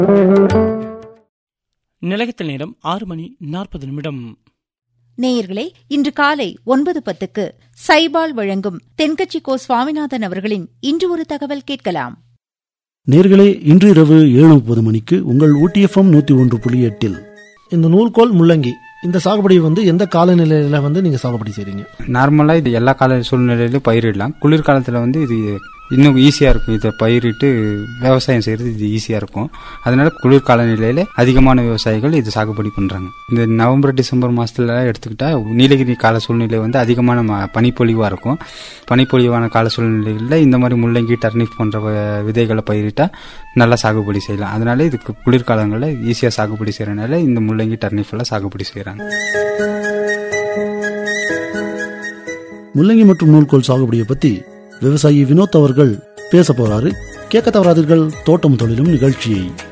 நிலையத்தில் நேரம் ஆறு மணி நாற்பது நிமிடம் நேயர்களே இன்று காலை ஒன்பது பத்துக்கு சைபால் வழங்கும் தென்கட்சி கோ சுவாமிநாதன் அவர்களின் இன்று ஒரு தகவல் கேட்கலாம் நேர்களே இன்று இரவு ஏழு முப்பது மணிக்கு உங்கள் ஊட்டிஎஃப்எம் நூத்தி ஒன்று புள்ளி எட்டில் இந்த நூல்கோல் முள்ளங்கி இந்த சாகுபடி வந்து எந்த காலநிலையில வந்து நீங்க சாகுபடி செய்றீங்க நார்மலாக இது எல்லா கால சூழ்நிலையிலும் பயிரிடலாம் குளிர்காலத்தில் வந்து இது இன்னும் ஈஸியாக இருக்கும் இதை பயிரிட்டு விவசாயம் செய்கிறது இது ஈஸியாக இருக்கும் அதனால குளிர்கால நிலையில் அதிகமான விவசாயிகள் இது சாகுபடி பண்ணுறாங்க இந்த நவம்பர் டிசம்பர் மாதத்துல எடுத்துக்கிட்டா நீலகிரி கால சூழ்நிலை வந்து அதிகமான ம- பனிப்பொழிவாக இருக்கும் பனிப்பொழிவான கால சூழ்நிலையில் இந்த மாதிரி முள்ளங்கி டர்னிப் போன்ற வ- விதைகளை பயிரிட்டா நல்லா சாகுபடி செய்யலாம் அதனால இதுக்கு குளிர்காலங்களில் ஈஸியாக சாகுபடி செய்கிறனால இந்த முள்ளங்கி டர்னிப் எல்லாம் சாகுபடி செய்கிறாங்க முள்ளங்கி மற்றும் நூல்கோல் சாகுபடியை பத்தி விவசாயி வினோத் அவர்கள் பேச போறாரு கேட்க தவறாதீர்கள் தோட்டம் தொழிலும் நிகழ்ச்சியை